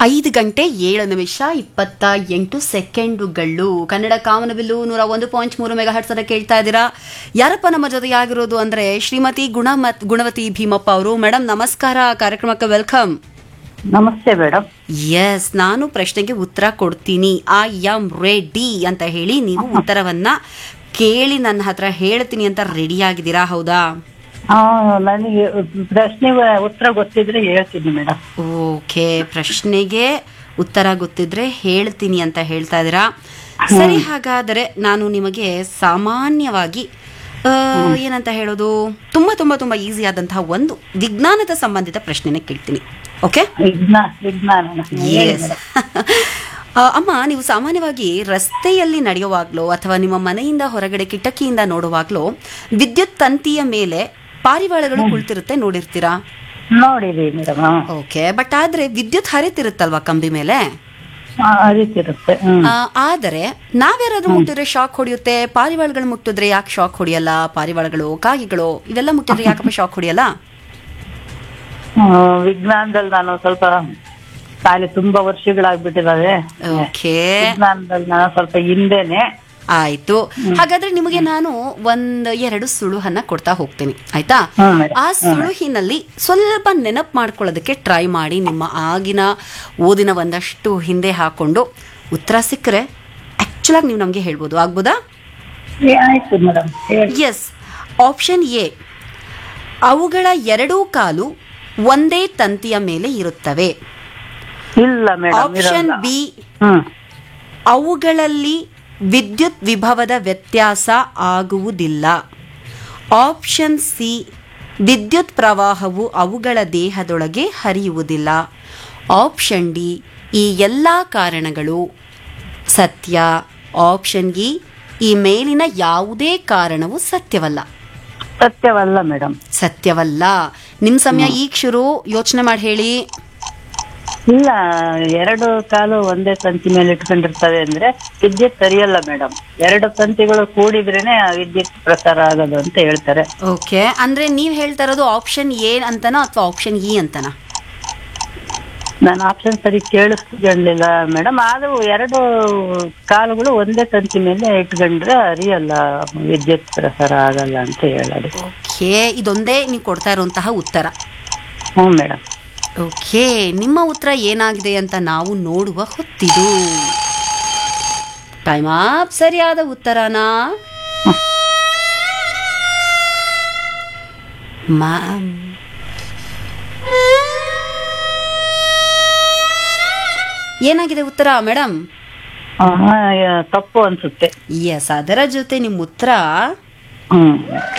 ಐದು ಗಂಟೆ ಏಳು ನಿಮಿಷ ಇಪ್ಪತ್ತ ಎಂಟು ಸೆಕೆಂಡುಗಳು ಕನ್ನಡ ಕಾಮನಬಿಲ್ಲು ನೂರ ಒಂದು ಪಾಯಿಂಟ್ ಮೂರು ಮೆಗಾ ಹರ್ಟ್ಸ್ ಅನ್ನ ಕೇಳ್ತಾ ಇದ್ದೀರಾ ಯಾರಪ್ಪ ನಮ್ಮ ಜೊತೆಯಾಗಿರೋದು ಅಂದ್ರೆ ಶ್ರೀಮತಿ ಗುಣಮತ್ ಗುಣವತಿ ಭೀಮಪ್ಪ ಅವರು ಮೇಡಮ್ ನಮಸ್ಕಾರ ಕಾರ್ಯಕ್ರಮಕ್ಕೆ ವೆಲ್ಕಮ್ ನಮಸ್ತೆ ಮೇಡಮ್ ಎಸ್ ನಾನು ಪ್ರಶ್ನೆಗೆ ಉತ್ತರ ಕೊಡ್ತೀನಿ ಐ ಆಮ್ ರೆಡಿ ಅಂತ ಹೇಳಿ ನೀವು ಉತ್ತರವನ್ನ ಕೇಳಿ ನನ್ನ ಹತ್ರ ಹೇಳ್ತೀನಿ ಅಂತ ರೆಡಿ ಆಗಿದ್ದೀರಾ ಹೌದಾ ಆ, ನನಗೆ ಪ್ರಶ್ನೆ ಉತ್ತರ ಗೊತ್ತಿದ್ರೆ ಹೇಳ್ತೀನಿ ಮೇಡಮ್ ಓಕೆ ಪ್ರಶ್ನೆಗೆ ಉತ್ತರ ಗೊತ್ತಿದ್ರೆ ಹೇಳ್ತೀನಿ ಅಂತ ಹೇಳ್ತಾ ಇದ್ದೀರಾ ಸರಿ ಹಾಗಾದರೆ ನಾನು ನಿಮಗೆ ಸಾಮಾನ್ಯವಾಗಿ ಆ, ಏನಂತ ಹೇಳೋದು ತುಂಬಾ ತುಂಬಾ ತುಂಬಾ ಈಸಿ ಆದಂತಹ ಒಂದು ವಿಜ್ಞಾನದ ಸಂಬಂಧಿತ ಪ್ರಶ್ನೆನ ಕೇಳ್ತೀನಿ ಓಕೆ ವಿಜ್ಞಾನ ವಿಜ್ಞಾನ ಎಸ್ ಅಮ್ಮ ನೀವು ಸಾಮಾನ್ಯವಾಗಿ ರಸ್ತೆಯಲ್ಲಿ ನಡೆಯುವಾಗ್ಲೋ ಅಥವಾ ನಿಮ್ಮ ಮನೆಯಿಂದ ಹೊರಗಡೆ ಕಿಟಕಿಯಿಂದ ನೋಡುವಾಗ್ಲೋ ವಿದ್ಯುತ್ ತಂತಿಯ ಮೇಲೆ ಪಾರಿವಾಳಗಳು ಕುಳಿತಿರುತ್ತೆ ನೋಡಿರ್ತೀರಾ ನೋಡಿರಿ ಮೇಡಮ್ ಓಕೆ ಬಟ್ ಆದ್ರೆ ವಿದ್ಯುತ್ ಹರಿತಿರುತ್ತಲ್ವಾ ಕಂಬಿ ಮೇಲೆ ಅರಿತಿರುತ್ತೆ ಹ್ಮ್ ಆ, ಆದರೆ ನಾವ್ಯಾರಾದ್ರೂ ಮುಟ್ಟಿದ್ರೆ ಶಾಕ್ ಹೊಡೆಯುತ್ತೆ ಪಾರಿವಾಳಗಳು ಮುಟ್ಟಿದ್ರೆ ಯಾಕೆ ಶಾಕ್ ಹೊಡೆಯಲ್ಲ ಪಾರಿವಾಳಗಳು ಕಾಗಿಗಳು ಇವೆಲ್ಲ ಮುಟ್ಟಿದ್ರೆ ಯಾಕಪ್ಪ ಶಾಕ್ ಹೊಡೆಯಲ್ಲ ಆ, ವಿಜ್ಞಾನದಲ್ಲಿ ನಾನು ಸ್ವಲ್ಪ ಶಾಲೆ ತುಂಬಾ ವರ್ಷಗಳಾಗ್ಬಿಟ್ಟಿದಾವೆ ಓಕೆ ವಿಜ್ಞಾನದಲ್ಲಿ ನಾನು ಸ್ವಲ್ಪ ಹಿಂದೆನೆ ಆಯ್ತು ಹಾಗಾದ್ರೆ ನಿಮಗೆ ನಾನು ಒಂದ್ ಎರಡು ಸುಳುಹನ್ನ ಕೊಡ್ತಾ ಹೋಗ್ತೀನಿ ಆಯ್ತಾ ಹ್ಮ್ ಮೇಡಮ್ ಆ ಸುಳುಹಿನಲ್ಲಿ ಸ್ವಲ್ಪ ನೆನಪು ಮಾಡ್ಕೊಳ್ಳೋದಕ್ಕೆ ಟ್ರೈ ಮಾಡಿ ನಿಮ್ಮ ಆಗಿನ ಓದಿನ ಒಂದಷ್ಟು ಹಿಂದೆ ಹಾಕೊಂಡು ಉತ್ತರ ಸಿಕ್ಕರೆ ಆಕ್ಚುಲ್ ಆಗಿ ನೀವು ನಮಗೆ ಹೇಳ್ಬೋದು ಆಗ್ಬೋದಾ ಏ, ಆಯ್ತು ಮೇಡಮ್ ಹೇಳಿ ಎಸ್ ಆಪ್ಷನ್ ಎ ಅವುಗಳ ಎರಡೂ ಕಾಲು ಒಂದೇ ತಂತಿಯ ಮೇಲೆ ಇರುತ್ತವೆ ಇಲ್ಲ ಮೇಡಮ್ ಆಪ್ಷನ್ ಬಿ ಹ್ಮ್ ಅವುಗಳಲ್ಲಿ ವಿದ್ಯುತ್ ವಿಭವದ ವ್ಯತ್ಯಾಸ ಆಗುವುದಿಲ್ಲ ಆಪ್ಷನ್ ಸಿ ವಿದ್ಯುತ್ ಪ್ರವಾಹವು ಅವುಗಳ ದೇಹದೊಳಗೆ ಹರಿಯುವುದಿಲ್ಲ ಆಪ್ಷನ್ ಡಿ ಈ ಎಲ್ಲ ಕಾರಣಗಳು ಸತ್ಯ ಆಪ್ಷನ್ ಇ ಈ ಮೇಲಿನ ಯಾವುದೇ ಕಾರಣವು ಸತ್ಯವಲ್ಲ ಸತ್ಯವಲ್ಲ ಮೇಡಮ್ ಸತ್ಯವಲ್ಲ ನಿಮ್ಮ ಸಮಯ ಈಗ ಶುರು ಯೋಚನೆ ಮಾಡಿ ಹೇಳಿ ಇಲ್ಲ ಎರಡು ಕಾಲು ಒಂದೇ ತಂತಿ ಮೇಲೆ ಇಟ್ಕೊಂಡಿರ್ತವೆ ಅಂದ್ರೆ ವಿದ್ಯುತ್ ಸರಿಯಲ್ಲ ಮೇಡಮ್ ಎರಡು ತಂತಿಗಳು ಕೂಡಿದ್ರೇನೆ ಆ ವಿದ್ಯುತ್ ಪ್ರಸಾರ ಆಗೋದು ಅಂತ ಹೇಳ್ತಾರೆ ಓಕೆ ಅಂದ್ರೆ ನೀವು ಹೇಳ್ತಾ ಇರೋದು ಆಪ್ಷನ್ ಎ ಅಂತನಾ ಅಥವಾ ಆಪ್ಷನ್ ಇ ಅಂತನಾ ನಾನು ಆಪ್ಷನ್ ಸರಿ ಕೇಳಿಸ್ಕೊಂಡಿಲ್ಲ ಮೇಡಮ್ ಆದ್ರೂ ಎರಡು ಕಾಲುಗಳು ಒಂದೇ ತಂತಿ ಮೇಲೆ ಇಟ್ಕೊಂಡ್ರೆ ಅರಿಯಲ್ಲ ವಿದ್ಯುತ್ ಪ್ರಸಾರ ಆಗಲ್ಲ ಅಂತ ಹೇಳೋದು ಓಕೆ ಇದೊಂದೇ ನೀವು ಕೊಡ್ತಾ ಇರುವಂತಹ ಉತ್ತರ ಹ್ಞೂ ಮೇಡಮ್ ಓಕೆ ನಿಮ್ಮ ಉತ್ತರ ಏನಾಗಿದೆ ಅಂತ ನಾವು ನೋಡುವ ಹೊತ್ತಿದು ಟೈಮ್ ಅಪ್ ಸರಿಯಾದ ಉತ್ತರನಾ ಮ್ಯಾಮ್ ಏನಾಗಿದೆ ಉತ್ತರ ಮೇಡಮ್ ತಪ್ಪು ಅನ್ಸುತ್ತೆ ಎಸ್ ಅದರ ಜೊತೆ ನಿಮ್ಮ ಉತ್ತರ ಹ್ಮ್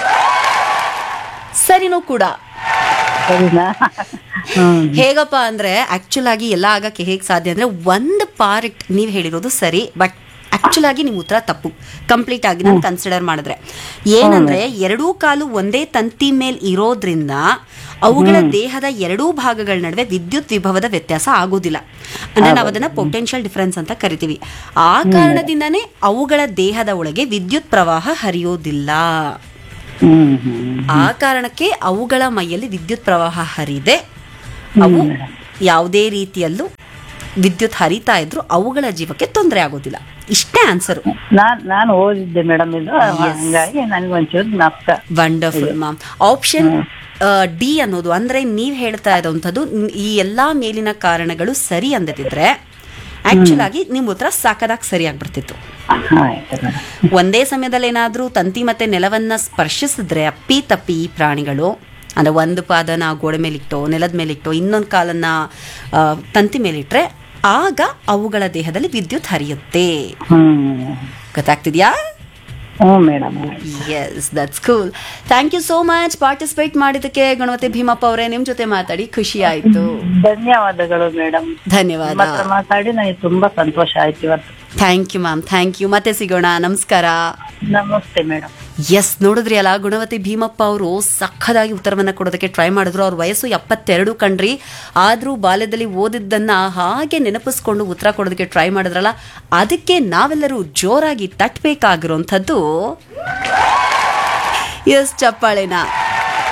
ಸರಿನೂ ಕೂಡ ಸರಿನಾ ಹ್ಮ್ ಹೇಗಪ್ಪ ಅಂದ್ರೆ ಆಕ್ಚುಲ್ ಆಗಿ ಎಲ್ಲ ಆಗಕ್ಕೆ ಹೇಗೆ ಸಾಧ್ಯ ಅಂದ್ರೆ ಒಂದು ಪಾರ್ಟ್ ನೀವು ಹೇಳಿರೋದು ಸರಿ ಬಟ್ ಆಕ್ಚುಲ್ ಆಗಿ ನಿಮ್ಮ ಉತ್ತರ ತಪ್ಪು ಕಂಪ್ಲೀಟ್ ಆಗಿ ನಾನು ಕನ್ಸಿಡರ್ ಮಾಡಿದ್ರೆ ಏನಂದ್ರೆ ಎರಡೂ ಕಾಲು ಒಂದೇ ತಂತಿ ಮೇಲ್ ಇರೋದ್ರಿಂದ ಅವುಗಳ ದೇಹದ ಎರಡೂ ಭಾಗಗಳ ನಡುವೆ ವಿದ್ಯುತ್ ವಿಭವದ ವ್ಯತ್ಯಾಸ ಆಗೋದಿಲ್ಲ ಅಂದ್ರೆ ನಾವು ಅದನ್ನ ಪೊಟೆನ್ಷಿಯಲ್ ಡಿಫರೆನ್ಸ್ ಅಂತ ಕರಿತೀವಿ ಆ ಕಾರಣದಿಂದನೇ ಅವುಗಳ ದೇಹದ ಒಳಗೆ ವಿದ್ಯುತ್ ಪ್ರವಾಹ ಹರಿಯೋದಿಲ್ಲ ಹ್ಮ್ ಹ್ಮ್ ಆ ಕಾರಣಕ್ಕೆ ಅವುಗಳ ಮೈಯಲ್ಲಿ ವಿದ್ಯುತ್ ಪ್ರವಾಹ ಹರಿದೆ ಅವು ಯಾವುದೇ ರೀತಿಯಲ್ಲೂ ವಿದ್ಯುತ್ ಹರಿತಾ ಇದ್ರು ಅವುಗಳ ಜೀವಕ್ಕೆ ತೊಂದರೆ ಆಗೋದಿಲ್ಲ ಇಷ್ಟೇ ಆನ್ಸರ್ ನಾನ್ ನಾನು ಓದಿದ್ದೆ ಮೇಡಮ್ ಇದು ಹಂಗಾಗಿ ನನಗೊಂಚೂರು ಜ್ಞಾಪಕ ವಂಡರ್ಫುಲ್ ಮ್ಯಾಮ್ ಆಪ್ಷನ್ ಡಿ ಅನ್ನೋದು ಅಂದ್ರೆ ನೀವ್ ಹೇಳ್ತಾ ಇರೋಂಥದ್ದು ನ್- ಈ ಎಲ್ಲಾ ಮೇಲಿನ ಕಾರಣಗಳು ಸರಿ ಅಂದಿದ್ರೆ ಆಕ್ಚುಲ್ ಆಗಿ ನಿಮ್ ಉತ್ತರ ಸಾಕದಾಗಿ ಸರಿಯಾಗ್ಬಿಡ್ತಿತ್ತು ಆಯ್ತು ಮೇಡಮ್ ಒಂದೇ ಸಮಯದಲ್ಲಿ ಏನಾದ್ರೂ ತಂತಿ ಮತ್ತೆ ನೆಲವನ್ನ ಸ್ಪರ್ಶಿಸಿದ್ರೆ ಅಪ್ಪಿ ತಪ್ಪಿ ಈ ಪ್ರಾಣಿಗಳು ಅಂದ್ರೆ ಒಂದು ಪಾದನ ಗೋಡೆ ಮೇಲಿಟ್ಟೋ ನೆಲದ ಮೇಲಿಟ್ಟೋ ಇನ್ನೊಂದು ಕಾಲನ್ನ ಆ, ತಂತಿ ಮೇಲಿಟ್ರೆ ಆಗ ಅವುಗಳ ದೇಹದಲ್ಲಿ ವಿದ್ಯುತ್ ಹರಿಯುತ್ತೆ ಹ್ಮ್ ಗೊತ್ತಾಗ್ತಿದ್ಯಾ ಹ್ಞೂ madam yes that's cool thank you so much participate ಮಾಡಿದ್ದಕ್ಕೆ ಗಣಪತಿ ಭೀಮಪ್ಪ ಅವರೇ ನಿಮ್ ಜೊತೆ ಮಾತಾಡಿ ಖುಷಿ ಆಯ್ತು ಧನ್ಯವಾದಗಳು ಮೇಡಮ್ ನಿಮ್ಮ ಧನ್ಯವಾದ ಹತ್ರ ಮಾತಾಡಿ ನನಗೆ ತುಂಬಾ ಸಂತೋಷ ಆಯ್ತು ಇವತ್ತು thank you ma'am thank you ಮತ್ತೆ ಸಿಗೋಣ ನಮಸ್ಕಾರ ನಮಸ್ತೆ ಮೇಡಮ್ ಎಸ್ ನೋಡಿದ್ರಿ ಅಲ್ಲ ಗುಣವತಿ ಭೀಮಪ್ಪ ಅವರು ಸಖದಾಗಿ ಉತ್ತರವನ್ನ ಕೊಡೋದಕ್ಕೆ ಟ್ರೈ ಮಾಡಿದ್ರು ಅವ್ರ ವಯಸ್ಸು ಎಪ್ಪತ್ತೆರಡು ಕಣ್ರಿ ಆದ್ರೂ ಬಾಲ್ಯದಲ್ಲಿ ಓದಿದ್ದನ್ನ ಹಾಗೆ ನೆನಪಿಸ್ಕೊಂಡು ಉತ್ತರ ಕೊಡೋದಕ್ಕೆ ಟ್ರೈ ಮಾಡಿದ್ರಲ್ಲ ಅದಕ್ಕೆ ನಾವೆಲ್ಲರೂ ಜೋರಾಗಿ ತಟ್ಟಬೇಕಾಗಿರೋಂಥದ್ದು ಎಸ್ ಚಪ್ಪಾಳೆನ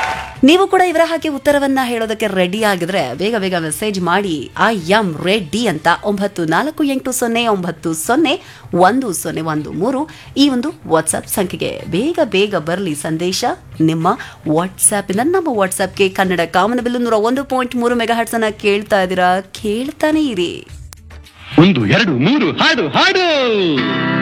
ನೀವು ಕೂಡ ಇವರ ಹಾಗೆ ಉತ್ತರವನ್ನ ಹೇಳೋದಕ್ಕೆ ರೆಡಿ ಆಗಿದ್ರೆ ಬೇಗ ಬೇಗ ಮೆಸೇಜ್ ಮಾಡಿ ಐ ಎಂ ರೆಡಿ ಅಂತ ಒಂಬತ್ತು ನಾಲ್ಕು ಎಂಟು ಸೊನ್ನೆ ಒಂಬತ್ತು ಸೊನ್ನೆ ಒಂದು ಸೊನ್ನೆ ಒಂದು ಮೂರು ಈ ಒಂದು ವಾಟ್ಸ್ಆಪ್ ಸಂಖ್ಯೆಗೆ ಬೇಗ ಬೇಗ ಬರಲಿ ಸಂದೇಶ ನಿಮ್ಮ ವಾಟ್ಸ್ಆ್ಯಪಿನ ನಮ್ಮ ವಾಟ್ಸ್ಆ್ಯಪ್ಗೆ ಕನ್ನಡ ಕಾಮನಬಿಲ್ಲು ನೂರ ಒಂದು ಪಾಯಿಂಟ್ ಮೂರು ಮೆಗಾ ಹರ್ಟ್ಸ್ ಅನ್ನ ಕೇಳ್ತಾ ಇದ್ದೀರಾ ಕೇಳ್ತಾನೆ ಇರಿ ಒಂದು ಎರಡು ಮೂರು ಹಾಡು ಹಾಡು